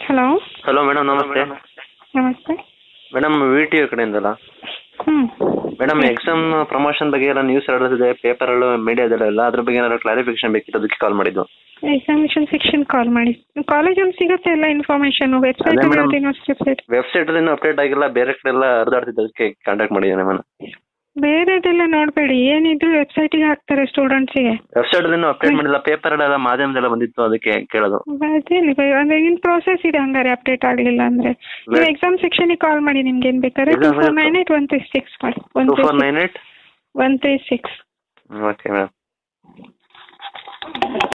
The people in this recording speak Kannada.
ಹಲೋ ಹಲೋ ಮೇಡಮ್ ನಮಸ್ತೆ ನಮಸ್ತೆ ಮೇಡಮ್ ವಿ ಟಿ ಯು ಕಡೆಯಿಂದಲ್ಲ ಹ್ಞೂ ಮೇಡಮ್ ಎಕ್ಸಾಮ್ ಪ್ರಮೋಷನ್ ಬಗ್ಗೆ ಎಲ್ಲ ನ್ಯೂಸ್ ಹರಡಿದೆ ಪೇಪರಲ್ಲೂ ಮೀಡಿಯಾದಲ್ಲೆಲ್ಲ ಅದ್ರ ಬಗ್ಗೆ ಏನಾದ್ರು ಕ್ಲಾರಿಫಿಕೇಶನ್ ಬೇಕಿತ್ತು ಅದಕ್ಕೆ ಕಾಲ್ ಮಾಡಿದ್ದು ಎಕ್ಸಾಮಿನೇಷನ್ ಸೆಕ್ಷನ್ ಕಾಲ್ ಮಾಡಿ ಕಾಲೇಜಲ್ಲಿ ಸಿಗುತ್ತೆ ಎಲ್ಲ ಇನ್ಫಾರ್ಮೇಷನ್ ವೆಬ್ಸೈಟ್ ಅದೇ madam. ಯೂನಿವರ್ಸಿಟಿ ವೆಬ್ಸೈಟ್ ವೆಬ್ಸೈಟಲ್ಲಿ ಇನ್ನೂ ಅಪ್ಡೇಟ್ ಆಗಿಲ್ಲ ಬೇರೆ ಕಡೆ ಎಲ್ಲ ಹರಿದಾಡ್ತಿದ್ದು ಅದಕ್ಕೆ ಕಾಂಟ್ಯಾಕ್ಟ್ ಮಾಡಿದ್ದೀನಿ ನಾನು ಬೇರೆದೆಲ್ಲ ನೋಡಬೇಡಿ ಏನಿದ್ರು ವೆಬ್ಸೈಟಿಗೆ ಹಾಕ್ತಾರೆ ಸ್ಟೂಡೆಂಟ್ಸಿಗೆ ವೆಬ್ಸೈಟಲ್ಲಿ ಇನ್ನೂ ಅಪ್ಡೇಟ್ ಮಾಡಿಲ್ಲ ಪೇಪರಲ್ಲೆಲ್ಲ ಮಾಧ್ಯಮದೆಲ್ಲ ಬಂದಿತ್ತು ಅದಕ್ಕೆ ಕೇಳೋದು ಅದೇಲಿ ಅಂದ್ರೆ ಇನ್ ಪ್ರೋಸೆಸ್ ಇದೆ ಹಂಗಾರೆ ಅಪ್ಡೇಟ್ ಆಗಲಿಲ್ಲ ಅಂದ್ರೆ ನೀವು Let- ಎಕ್ಸಾಮ್ ಸೆಕ್ಷನಿಗೆ ಕಾಲ್ ಮಾಡಿ ನಿಮ್ಗೆ ಏನು ಬೇಕಾದ್ರೆ two Exam four nine eight one three six ಮಾಡಿ one two three four nine eight one three six okay madam